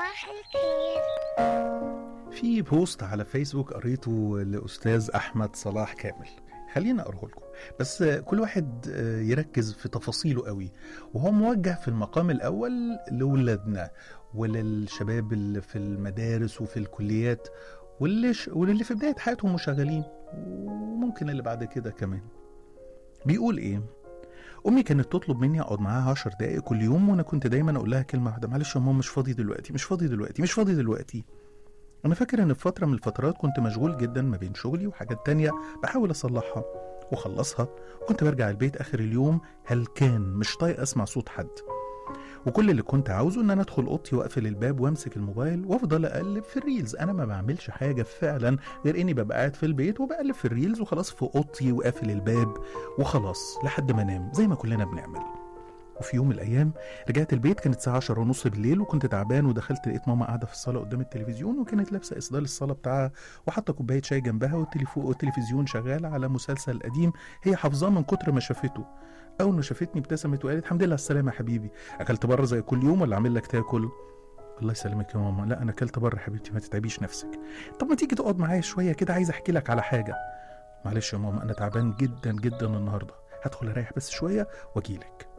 صباح الخير في بوست على فيسبوك قريته لأستاذ أحمد صلاح كامل خلينا أقراه لكم بس كل واحد يركز في تفاصيله قوي وهو موجه في المقام الأول لولادنا وللشباب اللي في المدارس وفي الكليات واللي, ش... واللي في بداية حياتهم مشغلين وممكن اللي بعد كده كمان بيقول إيه امي كانت تطلب مني اقعد معاها 10 دقائق كل يوم وانا كنت دايما اقول لها كلمه واحده معلش يا ماما مش فاضي دلوقتي مش فاضي دلوقتي مش فاضي دلوقتي انا فاكر ان في فتره من الفترات كنت مشغول جدا ما بين شغلي وحاجات تانية بحاول اصلحها واخلصها وكنت برجع البيت اخر اليوم هلكان مش طايق اسمع صوت حد وكل اللي كنت عاوزه ان انا ادخل اوضتي واقفل الباب وامسك الموبايل وافضل اقلب في الريلز انا ما بعملش حاجه فعلا غير اني ببقى قاعد في البيت وبقلب في الريلز وخلاص في اوضتي وقافل الباب وخلاص لحد ما انام زي ما كلنا بنعمل وفي يوم من الايام رجعت البيت كانت الساعه 10 ونص بالليل وكنت تعبان ودخلت لقيت ماما قاعده في الصاله قدام التلفزيون وكانت لابسه اصدار الصاله بتاعها وحاطه كوبايه شاي جنبها والتليفو والتلفزيون شغال على مسلسل قديم هي حافظاه من كتر ما شافته اول ما شافتني ابتسمت وقالت الحمد لله على السلامه يا حبيبي اكلت بره زي كل يوم ولا اعمل لك تاكل الله يسلمك يا ماما لا انا اكلت بره حبيبتي ما تتعبيش نفسك طب ما تيجي تقعد معايا شويه كده عايز احكي لك على حاجه معلش يا ماما انا تعبان جدا جدا النهارده هدخل اريح بس شويه واجيلك